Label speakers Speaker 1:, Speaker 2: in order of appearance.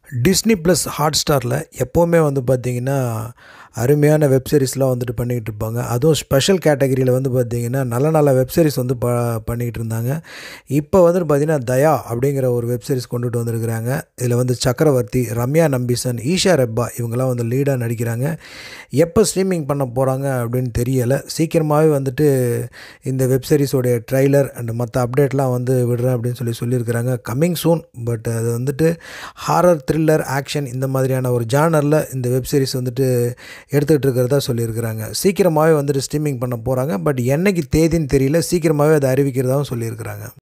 Speaker 1: Disney plus hot ஸ்டாரில் எப்போவுமே வந்து பார்த்திங்கன்னா அருமையான வெப் சீரிஸ்லாம் வந்துட்டு பண்ணிக்கிட்டு இருப்பாங்க அதுவும் ஸ்பெஷல் கேட்டகரியில் வந்து பார்த்திங்கன்னா நல்ல நல்ல வெப் சீரிஸ் வந்து ப பண்ணிக்கிட்டு இருந்தாங்க இப்போ வந்துட்டு பார்த்திங்கன்னா தயா அப்படிங்கிற ஒரு வெப் சீரிஸ் கொண்டுட்டு வந்திருக்கிறாங்க இதில் வந்து சக்கரவர்த்தி ரம்யா நம்பிசன் ஈஷா ரெப்பா இவங்கெல்லாம் வந்து லீடாக நடிக்கிறாங்க எப்போ ஸ்ட்ரீமிங் பண்ண போகிறாங்க அப்படின்னு தெரியலை சீக்கிரமாகவே வந்துட்டு இந்த வெப் சீரிஸோடைய ட்ரைலர் அண்ட் மற்ற அப்டேட்லாம் வந்து விடுறேன் அப்படின்னு சொல்லி சொல்லியிருக்கிறாங்க கம்மிங் சூன் பட் அது வந்துட்டு ஹாரர் த்ரில்லர் ஆக்ஷன் இந்த மாதிரியான ஒரு ஜானரில் இந்த வெப் சீரிஸ் வந்துட்டு எடுத்துக்கிட்டு இருக்கிறதா சொல்லியிருக்கிறாங்க சீக்கிரமாகவே வந்துட்டு ஸ்ட்ரீமிங் பண்ண போகிறாங்க பட் என்னைக்கு தேதின்னு தெரியல சீக்கிரமாகவே அதை அறிவிக்கிறதாகவும் சொல்லியிருக்கிறாங்க